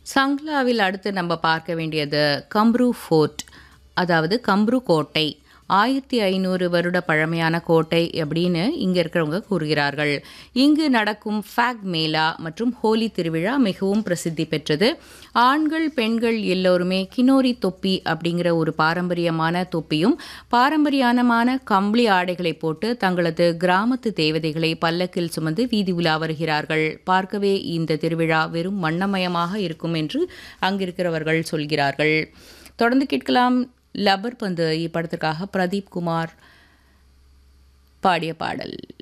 சங்லாவில் அடுத்து நம்ம பார்க்க வேண்டியது கம்ப்ரூ ஃபோர்ட் அதாவது கம்ப்ரூ கோட்டை ஆயிரத்தி ஐநூறு வருட பழமையான கோட்டை அப்படின்னு இங்கே இருக்கிறவங்க கூறுகிறார்கள் இங்கு நடக்கும் ஃபேக் மேளா மற்றும் ஹோலி திருவிழா மிகவும் பிரசித்தி பெற்றது ஆண்கள் பெண்கள் எல்லோருமே கினோரி தொப்பி அப்படிங்கிற ஒரு பாரம்பரியமான தொப்பியும் பாரம்பரியமான கம்பளி ஆடைகளை போட்டு தங்களது கிராமத்து தேவதைகளை பல்லக்கில் சுமந்து வீதி உலா வருகிறார்கள் பார்க்கவே இந்த திருவிழா வெறும் வண்ணமயமாக இருக்கும் என்று அங்கிருக்கிறவர்கள் சொல்கிறார்கள் தொடர்ந்து கேட்கலாம் லப்பர் பந்து இப்படத்திற்காக பிரதீப் குமார் பாடிய பாடல்